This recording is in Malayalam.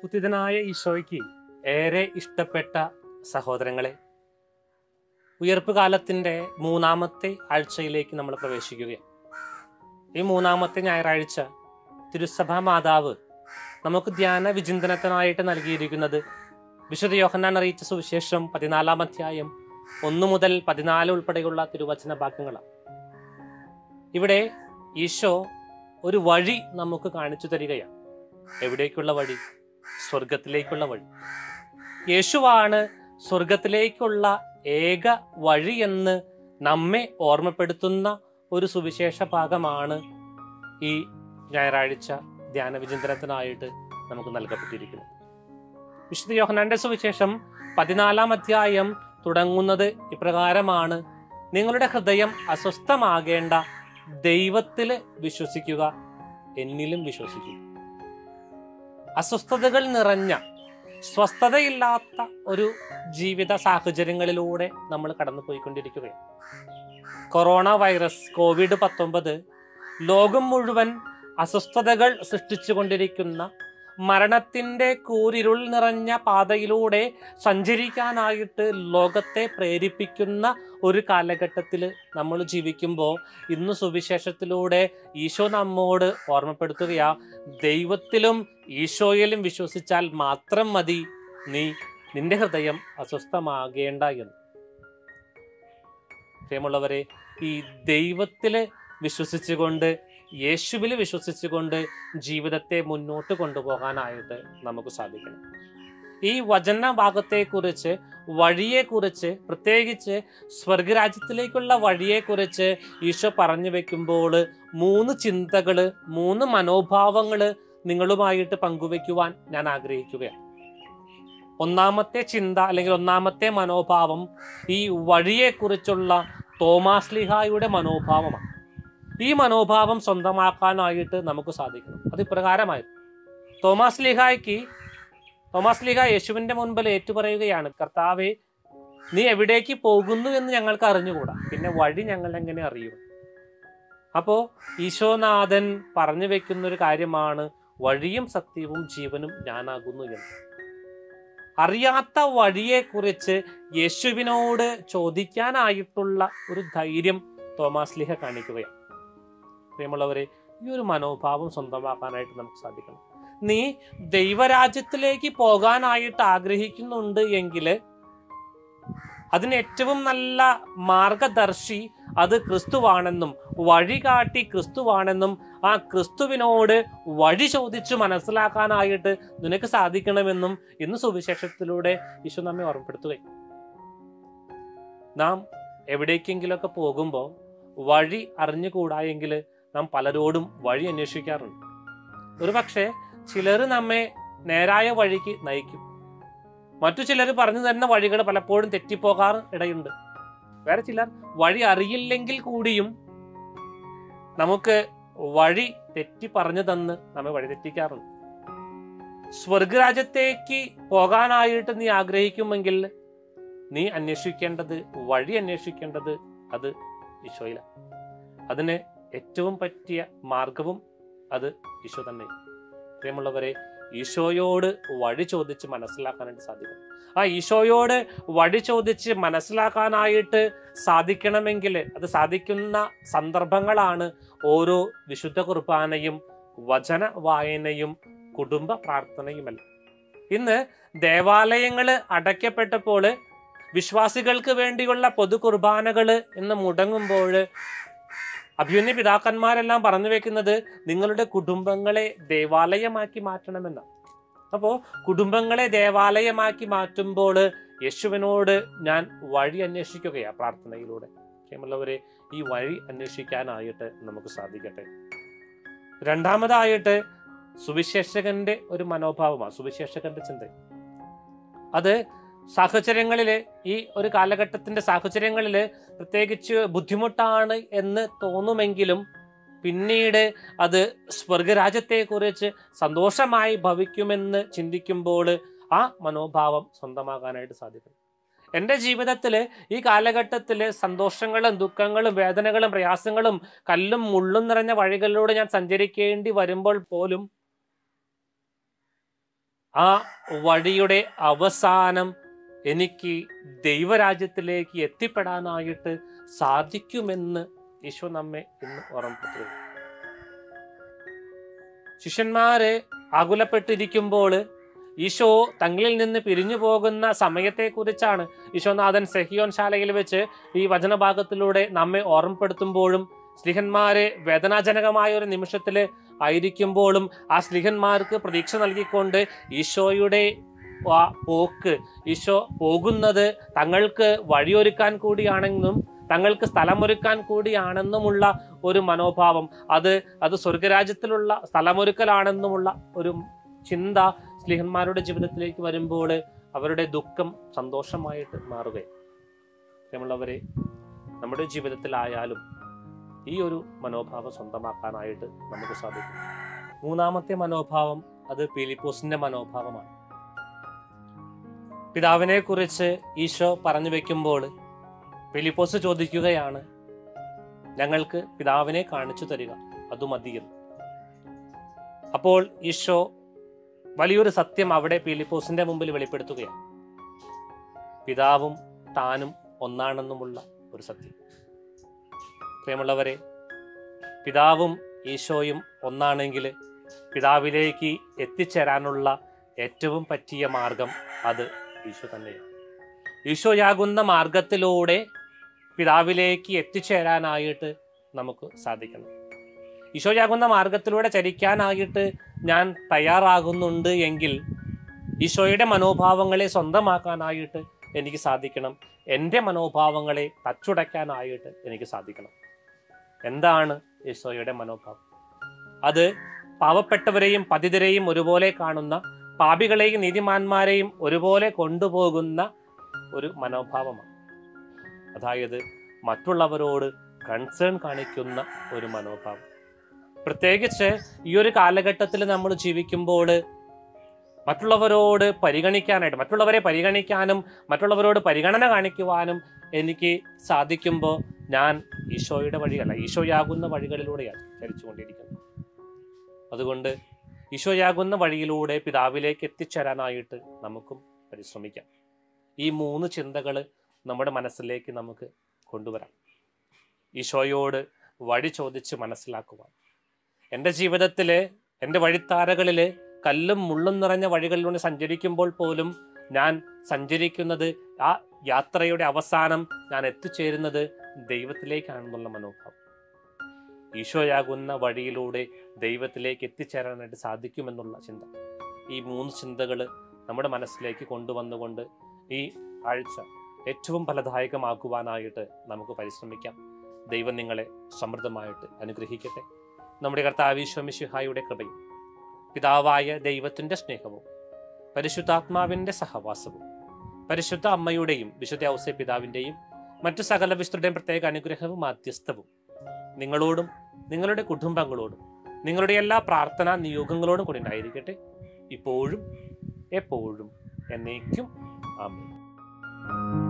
ഉത്തിതനായ ഈശോയ്ക്ക് ഏറെ ഇഷ്ടപ്പെട്ട സഹോദരങ്ങളെ ഉയർപ്പ് കാലത്തിൻ്റെ മൂന്നാമത്തെ ആഴ്ചയിലേക്ക് നമ്മൾ പ്രവേശിക്കുകയാണ് ഈ മൂന്നാമത്തെ ഞായറാഴ്ച തിരുസഭാ മാതാവ് നമുക്ക് ധ്യാന വിചിന്തനത്തിനായിട്ട് നൽകിയിരിക്കുന്നത് വിശുദ്ധ യോഹന്നാൻ അറിയിച്ച സുവിശേഷം പതിനാലാം അധ്യായം ഒന്ന് മുതൽ പതിനാല് ഉൾപ്പെടെയുള്ള തിരുവചന ഭാഗങ്ങളാണ് ഇവിടെ ഈശോ ഒരു വഴി നമുക്ക് കാണിച്ചു തരികയാണ് എവിടേക്കുള്ള വഴി സ്വർഗത്തിലേക്കുള്ള വഴി യേശുവാണ് സ്വർഗത്തിലേക്കുള്ള ഏക വഴി എന്ന് നമ്മെ ഓർമ്മപ്പെടുത്തുന്ന ഒരു സുവിശേഷ ഭാഗമാണ് ഈ ഞായറാഴ്ച ധ്യാന വിചിന്തനത്തിനായിട്ട് നമുക്ക് നൽകപ്പെട്ടിരിക്കുന്നത് വിശുദ്ധ യോഹനാന്റെ സുവിശേഷം പതിനാലാം അധ്യായം തുടങ്ങുന്നത് ഇപ്രകാരമാണ് നിങ്ങളുടെ ഹൃദയം അസ്വസ്ഥമാകേണ്ട ദൈവത്തിൽ വിശ്വസിക്കുക എന്നിലും വിശ്വസിക്കുക അസ്വസ്ഥതകൾ നിറഞ്ഞ സ്വസ്ഥതയില്ലാത്ത ഒരു ജീവിത സാഹചര്യങ്ങളിലൂടെ നമ്മൾ കടന്നു പോയിക്കൊണ്ടിരിക്കുകയാണ് കൊറോണ വൈറസ് കോവിഡ് പത്തൊമ്പത് ലോകം മുഴുവൻ അസ്വസ്ഥതകൾ സൃഷ്ടിച്ചുകൊണ്ടിരിക്കുന്ന മരണത്തിൻ്റെ കൂരിരുൾ നിറഞ്ഞ പാതയിലൂടെ സഞ്ചരിക്കാനായിട്ട് ലോകത്തെ പ്രേരിപ്പിക്കുന്ന ഒരു കാലഘട്ടത്തിൽ നമ്മൾ ജീവിക്കുമ്പോൾ ഇന്ന് സുവിശേഷത്തിലൂടെ ഈശോ നമ്മോട് ഓർമ്മപ്പെടുത്തുകയാ ദൈവത്തിലും ഈശോയിലും വിശ്വസിച്ചാൽ മാത്രം മതി നീ നിന്റെ ഹൃദയം അസ്വസ്ഥമാകേണ്ട എന്ന് പ്രിയമുള്ളവരെ ഈ ദൈവത്തിൽ വിശ്വസിച്ചുകൊണ്ട് യേശുവിൽ വിശ്വസിച്ചുകൊണ്ട് ജീവിതത്തെ മുന്നോട്ട് കൊണ്ടുപോകാനായിട്ട് നമുക്ക് സാധിക്കണം ഈ വചന ഭാഗത്തെക്കുറിച്ച് വഴിയെക്കുറിച്ച് പ്രത്യേകിച്ച് സ്വർഗരാജ്യത്തിലേക്കുള്ള വഴിയെക്കുറിച്ച് ഈശോ പറഞ്ഞു വെക്കുമ്പോൾ മൂന്ന് ചിന്തകൾ മൂന്ന് മനോഭാവങ്ങൾ നിങ്ങളുമായിട്ട് പങ്കുവെക്കുവാൻ ഞാൻ ആഗ്രഹിക്കുകയാണ് ഒന്നാമത്തെ ചിന്ത അല്ലെങ്കിൽ ഒന്നാമത്തെ മനോഭാവം ഈ വഴിയെക്കുറിച്ചുള്ള തോമാസ് ലിഹായുടെ മനോഭാവമാണ് ഈ മനോഭാവം സ്വന്തമാക്കാനായിട്ട് നമുക്ക് സാധിക്കണം അത് ഇപ്രകാരമായിരുന്നു തോമാസ് ലിഹായ്ക്ക് തോമാസ് ലിഹ യേശുവിന്റെ മുൻപിൽ ഏറ്റുപറയുകയാണ് കർത്താവെ നീ എവിടേക്ക് പോകുന്നു എന്ന് ഞങ്ങൾക്ക് അറിഞ്ഞുകൂടാ പിന്നെ വഴി ഞങ്ങൾ എങ്ങനെ അറിയും അപ്പോ ഈശോനാഥൻ പറഞ്ഞു വെക്കുന്ന ഒരു കാര്യമാണ് വഴിയും സത്യവും ജീവനും ഞാനാകുന്നു എന്ന് അറിയാത്ത വഴിയെക്കുറിച്ച് യേശുവിനോട് ചോദിക്കാനായിട്ടുള്ള ഒരു ധൈര്യം തോമാസ് ലിഹ കാണിക്കുകയാണ് പ്രിയമുള്ളവരെ ഈ ഒരു മനോഭാവം സ്വന്തമാക്കാനായിട്ട് നമുക്ക് സാധിക്കണം നീ ദൈവരാജ്യത്തിലേക്ക് പോകാനായിട്ട് ആഗ്രഹിക്കുന്നുണ്ട് എങ്കിൽ അതിന് ഏറ്റവും നല്ല മാർഗദർശി അത് ക്രിസ്തുവാണെന്നും വഴികാട്ടി ക്രിസ്തുവാണെന്നും ആ ക്രിസ്തുവിനോട് വഴി ചോദിച്ചു മനസ്സിലാക്കാനായിട്ട് നിനക്ക് സാധിക്കണമെന്നും ഇന്ന് സുവിശേഷത്തിലൂടെ ഈശോ നമ്മെ ഓർമ്മപ്പെടുത്തുകയും നാം എവിടേക്കെങ്കിലൊക്കെ പോകുമ്പോൾ വഴി അറിഞ്ഞുകൂടായെങ്കിൽ നാം പലരോടും വഴി അന്വേഷിക്കാറുണ്ട് ഒരു പക്ഷേ ചിലർ നമ്മെ നേരായ വഴിക്ക് നയിക്കും മറ്റു ചിലർ പറഞ്ഞു തരുന്ന വഴികൾ പലപ്പോഴും തെറ്റിപ്പോകാർ ഇടയുണ്ട് വേറെ ചിലർ വഴി അറിയില്ലെങ്കിൽ കൂടിയും നമുക്ക് വഴി തെറ്റി പറഞ്ഞു തന്ന് നമ്മെ വഴി തെറ്റിക്കാറുണ്ട് സ്വർഗരാജ്യത്തേക്ക് പോകാനായിട്ട് നീ ആഗ്രഹിക്കുമെങ്കിൽ നീ അന്വേഷിക്കേണ്ടത് വഴി അന്വേഷിക്കേണ്ടത് അത് ഈശോയിലാണ് അതിന് ഏറ്റവും പറ്റിയ മാർഗവും അത് ഈശോ തന്നെ പ്രിയമുള്ളവരെ ഈശോയോട് വഴി ചോദിച്ച് മനസ്സിലാക്കാനായിട്ട് സാധിക്കും ആ ഈശോയോട് വഴി ചോദിച്ച് മനസ്സിലാക്കാനായിട്ട് സാധിക്കണമെങ്കിൽ അത് സാധിക്കുന്ന സന്ദർഭങ്ങളാണ് ഓരോ വിശുദ്ധ കുർബാനയും വചന വായനയും കുടുംബ പ്രാർത്ഥനയുമല്ല ഇന്ന് ദേവാലയങ്ങൾ അടയ്ക്കപ്പെട്ടപ്പോൾ വിശ്വാസികൾക്ക് വേണ്ടിയുള്ള പൊതു കുർബാനകൾ എന്ന് മുടങ്ങുമ്പോൾ അഭ്യുന്ന പിതാക്കന്മാരെല്ലാം പറഞ്ഞു വെക്കുന്നത് നിങ്ങളുടെ കുടുംബങ്ങളെ ദേവാലയമാക്കി മാറ്റണമെന്നാണ് അപ്പോൾ കുടുംബങ്ങളെ ദേവാലയമാക്കി മാറ്റുമ്പോൾ യേശുവിനോട് ഞാൻ വഴി അന്വേഷിക്കുകയാണ് പ്രാർത്ഥനയിലൂടെ കേമുള്ളവരെ ഈ വഴി അന്വേഷിക്കാനായിട്ട് നമുക്ക് സാധിക്കട്ടെ രണ്ടാമതായിട്ട് സുവിശേഷകന്റെ ഒരു മനോഭാവമാണ് സുവിശേഷകന്റെ ചിന്ത അത് സാഹചര്യങ്ങളിൽ ഈ ഒരു കാലഘട്ടത്തിന്റെ സാഹചര്യങ്ങളിൽ പ്രത്യേകിച്ച് ബുദ്ധിമുട്ടാണ് എന്ന് തോന്നുമെങ്കിലും പിന്നീട് അത് സ്വർഗരാജ്യത്തെക്കുറിച്ച് സന്തോഷമായി ഭവിക്കുമെന്ന് ചിന്തിക്കുമ്പോൾ ആ മനോഭാവം സ്വന്തമാകാനായിട്ട് സാധിക്കും എൻ്റെ ജീവിതത്തിൽ ഈ കാലഘട്ടത്തിൽ സന്തോഷങ്ങളും ദുഃഖങ്ങളും വേദനകളും പ്രയാസങ്ങളും കല്ലും മുള്ളും നിറഞ്ഞ വഴികളിലൂടെ ഞാൻ സഞ്ചരിക്കേണ്ടി വരുമ്പോൾ പോലും ആ വഴിയുടെ അവസാനം എനിക്ക് ദൈവരാജ്യത്തിലേക്ക് എത്തിപ്പെടാനായിട്ട് സാധിക്കുമെന്ന് ഈശോ നമ്മെ ഇന്ന് ഓർമ്മപ്പെടുത്തുന്നു ശിഷ്യന്മാര് ആകുലപ്പെട്ടിരിക്കുമ്പോൾ ഈശോ തങ്ങളിൽ നിന്ന് പിരിഞ്ഞു പോകുന്ന സമയത്തെക്കുറിച്ചാണ് ഈശോനാഥൻ സെഹിയോൻ ശാലയിൽ വെച്ച് ഈ വചനഭാഗത്തിലൂടെ നമ്മെ ഓർമ്മപ്പെടുത്തുമ്പോഴും സ്ലിഹന്മാരെ വേദനാജനകമായ ഒരു നിമിഷത്തിൽ ആയിരിക്കുമ്പോഴും ആ സ്ലിഹന്മാർക്ക് പ്രതീക്ഷ നൽകിക്കൊണ്ട് ഈശോയുടെ ആ പോക്ക് ഈശോ പോകുന്നത് തങ്ങൾക്ക് വഴിയൊരുക്കാൻ കൂടിയാണെന്നും തങ്ങൾക്ക് സ്ഥലമൊരുക്കാൻ കൂടിയാണെന്നുമുള്ള ഒരു മനോഭാവം അത് അത് സ്വർഗരാജ്യത്തിലുള്ള സ്ഥലമൊരുക്കലാണെന്നുമുള്ള ഒരു ചിന്ത സ്ലിഹന്മാരുടെ ജീവിതത്തിലേക്ക് വരുമ്പോൾ അവരുടെ ദുഃഖം സന്തോഷമായിട്ട് മാറുകയും പ്രിയമുള്ളവരെ നമ്മുടെ ജീവിതത്തിലായാലും ഈ ഒരു മനോഭാവം സ്വന്തമാക്കാനായിട്ട് നമുക്ക് സാധിക്കും മൂന്നാമത്തെ മനോഭാവം അത് പീലിപ്പോസിന്റെ മനോഭാവമാണ് പിതാവിനെ കുറിച്ച് ഈശോ പറഞ്ഞു വെക്കുമ്പോൾ ഫിലിപ്പോസ് ചോദിക്കുകയാണ് ഞങ്ങൾക്ക് പിതാവിനെ കാണിച്ചു തരിക അത് മതിയെന്ന് അപ്പോൾ ഈശോ വലിയൊരു സത്യം അവിടെ പീലിപ്പോസിന്റെ മുമ്പിൽ വെളിപ്പെടുത്തുകയാണ് പിതാവും താനും ഒന്നാണെന്നുമുള്ള ഒരു സത്യം പ്രിയമുള്ളവരെ പിതാവും ഈശോയും ഒന്നാണെങ്കിൽ പിതാവിലേക്ക് എത്തിച്ചേരാനുള്ള ഏറ്റവും പറ്റിയ മാർഗം അത് ഈശോ തന്നെയാണ് ഈശോയാകുന്ന മാർഗത്തിലൂടെ പിതാവിലേക്ക് എത്തിച്ചേരാനായിട്ട് നമുക്ക് സാധിക്കണം ഈശോയാകുന്ന മാർഗത്തിലൂടെ ചരിക്കാനായിട്ട് ഞാൻ തയ്യാറാകുന്നുണ്ട് എങ്കിൽ ഈശോയുടെ മനോഭാവങ്ങളെ സ്വന്തമാക്കാനായിട്ട് എനിക്ക് സാധിക്കണം എൻ്റെ മനോഭാവങ്ങളെ തച്ചുടയ്ക്കാനായിട്ട് എനിക്ക് സാധിക്കണം എന്താണ് ഈശോയുടെ മനോഭാവം അത് പാവപ്പെട്ടവരെയും പതിതരെയും ഒരുപോലെ കാണുന്ന പാപികളെയും നീതിമാന്മാരെയും ഒരുപോലെ കൊണ്ടുപോകുന്ന ഒരു മനോഭാവമാണ് അതായത് മറ്റുള്ളവരോട് കൺസേൺ കാണിക്കുന്ന ഒരു മനോഭാവം പ്രത്യേകിച്ച് ഈ ഒരു കാലഘട്ടത്തിൽ നമ്മൾ ജീവിക്കുമ്പോൾ മറ്റുള്ളവരോട് പരിഗണിക്കാനായിട്ട് മറ്റുള്ളവരെ പരിഗണിക്കാനും മറ്റുള്ളവരോട് പരിഗണന കാണിക്കുവാനും എനിക്ക് സാധിക്കുമ്പോൾ ഞാൻ ഈശോയുടെ വഴിയല്ല ഈശോയാകുന്ന വഴികളിലൂടെയാണ് ചരിച്ചുകൊണ്ടിരിക്കുന്നത് അതുകൊണ്ട് ഈശോയാകുന്ന വഴിയിലൂടെ പിതാവിലേക്ക് എത്തിച്ചേരാനായിട്ട് നമുക്കും പരിശ്രമിക്കാം ഈ മൂന്ന് ചിന്തകൾ നമ്മുടെ മനസ്സിലേക്ക് നമുക്ക് കൊണ്ടുവരാം ഈശോയോട് വഴി ചോദിച്ച് മനസ്സിലാക്കുവാൻ എൻ്റെ ജീവിതത്തിൽ എൻ്റെ വഴിത്താരകളിൽ കല്ലും മുള്ളും നിറഞ്ഞ വഴികളിലൂടെ സഞ്ചരിക്കുമ്പോൾ പോലും ഞാൻ സഞ്ചരിക്കുന്നത് ആ യാത്രയുടെ അവസാനം ഞാൻ എത്തിച്ചേരുന്നത് ദൈവത്തിലേക്കാണെന്നുള്ള മനോഭാവം ഈശോയാകുന്ന വഴിയിലൂടെ ദൈവത്തിലേക്ക് എത്തിച്ചേരാനായിട്ട് സാധിക്കുമെന്നുള്ള ചിന്ത ഈ മൂന്ന് ചിന്തകൾ നമ്മുടെ മനസ്സിലേക്ക് കൊണ്ടുവന്നുകൊണ്ട് ഈ ആഴ്ച ഏറ്റവും ഫലദായകമാക്കുവാനായിട്ട് നമുക്ക് പരിശ്രമിക്കാം ദൈവം നിങ്ങളെ സമൃദ്ധമായിട്ട് അനുഗ്രഹിക്കട്ടെ നമ്മുടെ കർത്താവിശ്വമിശിഹായുടെ കൃപയും പിതാവായ ദൈവത്തിൻ്റെ സ്നേഹവും പരിശുദ്ധാത്മാവിൻ്റെ സഹവാസവും പരിശുദ്ധ അമ്മയുടെയും വിശുദ്ധ ഔസേ പിതാവിൻ്റെയും മറ്റു സകല വിശുദ്ധരുടെയും പ്രത്യേക അനുഗ്രഹവും മാധ്യസ്ഥവും നിങ്ങളോടും നിങ്ങളുടെ കുടുംബങ്ങളോടും നിങ്ങളുടെ എല്ലാ പ്രാർത്ഥനാ നിയോഗങ്ങളോടും കൂടി ഉണ്ടായിരിക്കട്ടെ ഇപ്പോഴും എപ്പോഴും എന്നേക്കും ആമേൻ